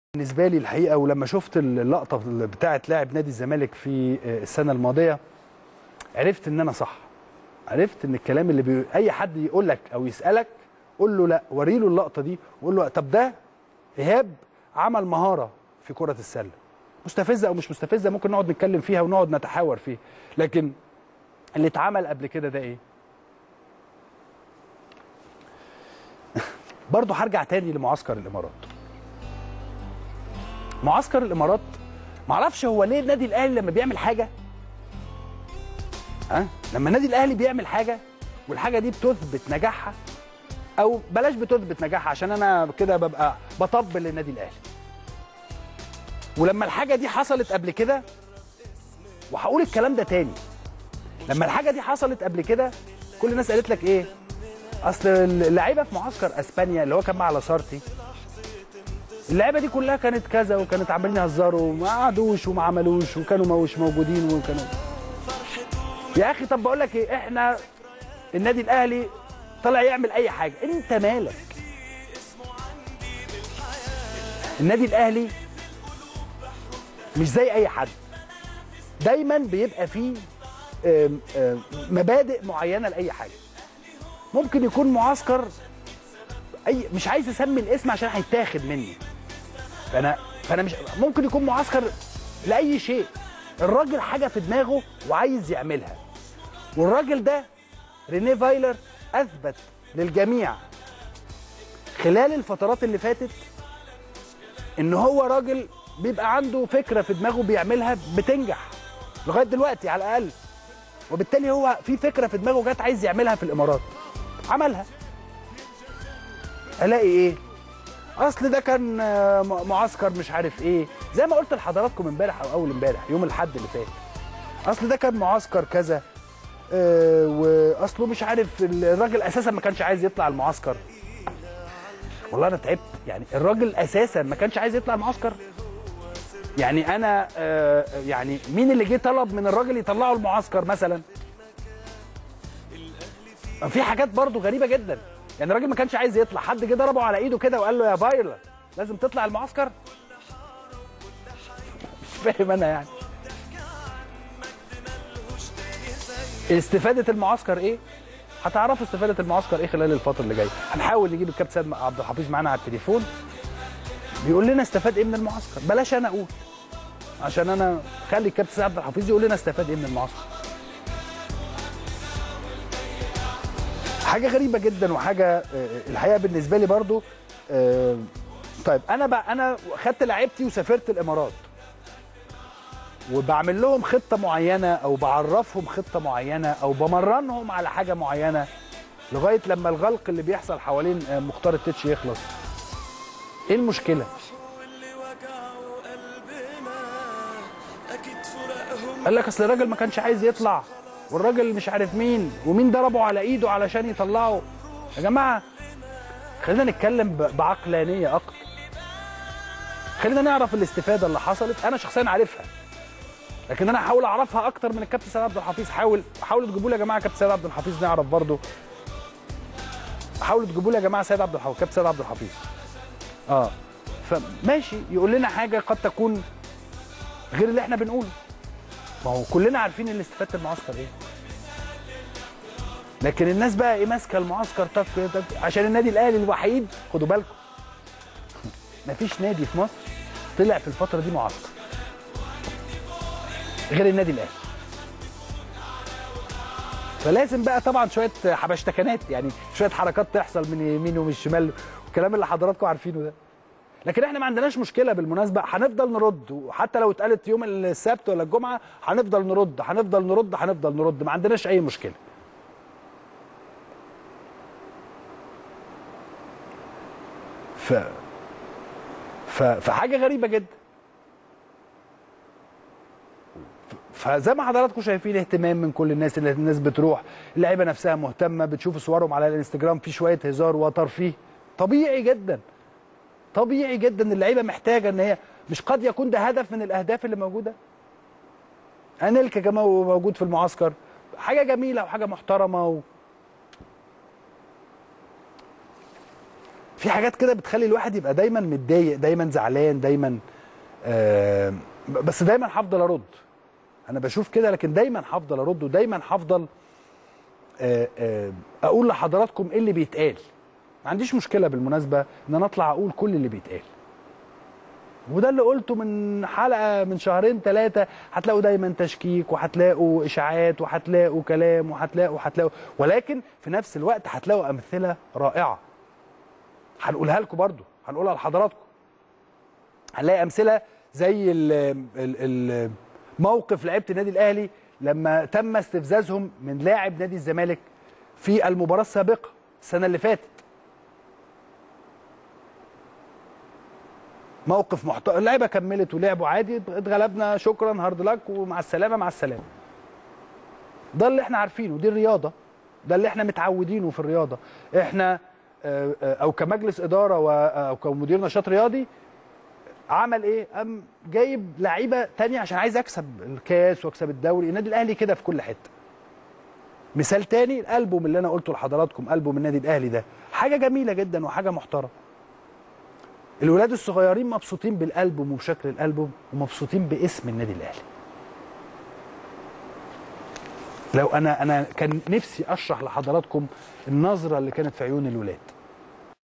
بالنسبه لي الحقيقه ولما شفت اللقطه بتاعه لاعب نادي الزمالك في السنه الماضيه عرفت ان انا صح عرفت ان الكلام اللي بي... اي حد يقول لك او يسالك قول له لا وري له اللقطه دي وقول له طب ده ايهاب عمل مهاره في كره السله مستفزه او مش مستفزه ممكن نقعد نتكلم فيها ونقعد نتحاور فيها لكن اللي اتعمل قبل كده ده ايه برضه هرجع تاني لمعسكر الامارات معسكر الامارات معرفش هو ليه النادي الاهلي لما بيعمل حاجه ها أه؟ لما النادي الاهلي بيعمل حاجه والحاجه دي بتثبت نجاحها او بلاش بتثبت نجاحها عشان انا كده ببقى بطبل للنادي الاهلي ولما الحاجه دي حصلت قبل كده وهقول الكلام ده تاني لما الحاجه دي حصلت قبل كده كل الناس قالت لك ايه اصل اللعيبه في معسكر اسبانيا اللي هو كان مع لاسارتي اللعيبه دي كلها كانت كذا وكانت عمالين يهزروا وما قعدوش وما عملوش وكانوا مش موجودين وكانوا يا اخي طب بقول لك ايه احنا النادي الاهلي طلع يعمل اي حاجه انت مالك النادي الاهلي مش زي اي حد دايما بيبقى فيه آم آم مبادئ معينه لاي حاجه ممكن يكون معسكر اي مش عايز اسمي الاسم عشان هيتاخد مني فانا فانا مش ممكن يكون معسكر لاي شيء الراجل حاجه في دماغه وعايز يعملها والراجل ده رينيه فايلر اثبت للجميع خلال الفترات اللي فاتت ان هو راجل بيبقى عنده فكره في دماغه بيعملها بتنجح لغايه دلوقتي على الاقل وبالتالي هو في فكره في دماغه جت عايز يعملها في الامارات عملها الاقي ايه اصل ده كان معسكر مش عارف ايه زي ما قلت لحضراتكم امبارح او اول امبارح يوم الاحد اللي فات اصل ده كان معسكر كذا آه واصله مش عارف الراجل اساسا ما كانش عايز يطلع المعسكر والله انا تعبت يعني الراجل اساسا ما كانش عايز يطلع المعسكر يعني انا آه يعني مين اللي جه طلب من الراجل يطلعه المعسكر مثلا في حاجات برضو غريبه جدا يعني الراجل ما كانش عايز يطلع حد جه ضربه على ايده كده وقال له يا فايلر لازم تطلع المعسكر مش فاهم انا يعني استفاده المعسكر ايه هتعرفوا استفاده المعسكر ايه خلال الفتره اللي جايه هنحاول نجيب الكابتن سيد عبد الحفيظ معانا على التليفون بيقول لنا استفاد ايه من المعسكر بلاش انا اقول عشان انا خلي الكابتن سيد عبد الحفيظ يقول لنا استفاد ايه من المعسكر حاجه غريبه جدا وحاجه الحقيقه بالنسبه لي برضو طيب انا بقى انا خدت لعيبتي وسافرت الامارات وبعمل لهم خطه معينه او بعرفهم خطه معينه او بمرنهم على حاجه معينه لغايه لما الغلق اللي بيحصل حوالين مختار التتش يخلص ايه المشكله قال لك اصل الراجل ما كانش عايز يطلع والراجل مش عارف مين ومين ضربه على ايده علشان يطلعه يا جماعه خلينا نتكلم بعقلانيه اكتر خلينا نعرف الاستفاده اللي حصلت انا شخصيا عارفها لكن انا هحاول اعرفها اكتر من الكابتن سيد عبد الحفيظ حاول حاولوا تجيبوا لي يا جماعه كابتن سيد عبد الحفيظ نعرف برضه حاولوا تجيبوا لي يا جماعه سيد عبد الحفيظ كابتن سيد عبد الحفيظ اه فماشي يقول لنا حاجه قد تكون غير اللي احنا بنقوله ما هو كلنا عارفين اللي استفادة المعسكر ايه لكن الناس بقى ايه ماسكه المعسكر طب عشان النادي الاهلي الوحيد خدوا بالكم مفيش نادي في مصر طلع في الفتره دي معسكر غير النادي الاهلي فلازم بقى طبعا شويه حبشتكنات يعني شويه حركات تحصل من اليمين ومن الشمال والكلام اللي حضراتكم عارفينه ده لكن احنا ما عندناش مشكله بالمناسبه هنفضل نرد وحتى لو اتقالت يوم السبت ولا الجمعه هنفضل نرد هنفضل نرد هنفضل نرد ما عندناش اي مشكله ف ف فحاجه غريبه جدا فزي ما حضراتكم شايفين اهتمام من كل الناس اللي الناس بتروح اللعيبه نفسها مهتمه بتشوف صورهم على الانستجرام في شويه هزار وترفيه طبيعي جدا طبيعي جدا اللعيبه محتاجه ان هي مش قد يكون ده هدف من الاهداف اللي موجوده انيلكا كمان موجود في المعسكر حاجه جميله وحاجه محترمه و... في حاجات كده بتخلي الواحد يبقى دايما متضايق دايما زعلان دايما آه بس دايما هفضل ارد انا بشوف كده لكن دايما هفضل ارد ودايما هفضل آه آه اقول لحضراتكم ايه اللي بيتقال ما عنديش مشكله بالمناسبه ان انا اطلع اقول كل اللي بيتقال وده اللي قلته من حلقه من شهرين ثلاثه هتلاقوا دايما تشكيك وهتلاقوا اشاعات وهتلاقوا كلام وهتلاقوا هتلاقوا ولكن في نفس الوقت هتلاقوا امثله رائعه هنقولها لكم برضو هنقولها لحضراتكم هنلاقي امثله زي ال ال موقف لعيبه النادي الاهلي لما تم استفزازهم من لاعب نادي الزمالك في المباراه السابقه السنه اللي فاتت موقف محترم اللعيبه كملت ولعبوا عادي اتغلبنا شكرا هارد لك ومع السلامه مع السلامه ده اللي احنا عارفينه دي الرياضه ده اللي احنا متعودينه في الرياضه احنا او كمجلس اداره او كمدير نشاط رياضي عمل ايه قام جايب لعيبه تانية عشان عايز اكسب الكاس واكسب الدوري النادي الاهلي كده في كل حته مثال تاني الالبوم اللي انا قلته لحضراتكم البوم النادي الاهلي ده حاجه جميله جدا وحاجه محترمه الولاد الصغيرين مبسوطين بالالبوم وبشكل الالبوم ومبسوطين باسم النادي الاهلي لو انا انا كان نفسي اشرح لحضراتكم النظره اللي كانت في عيون الولاد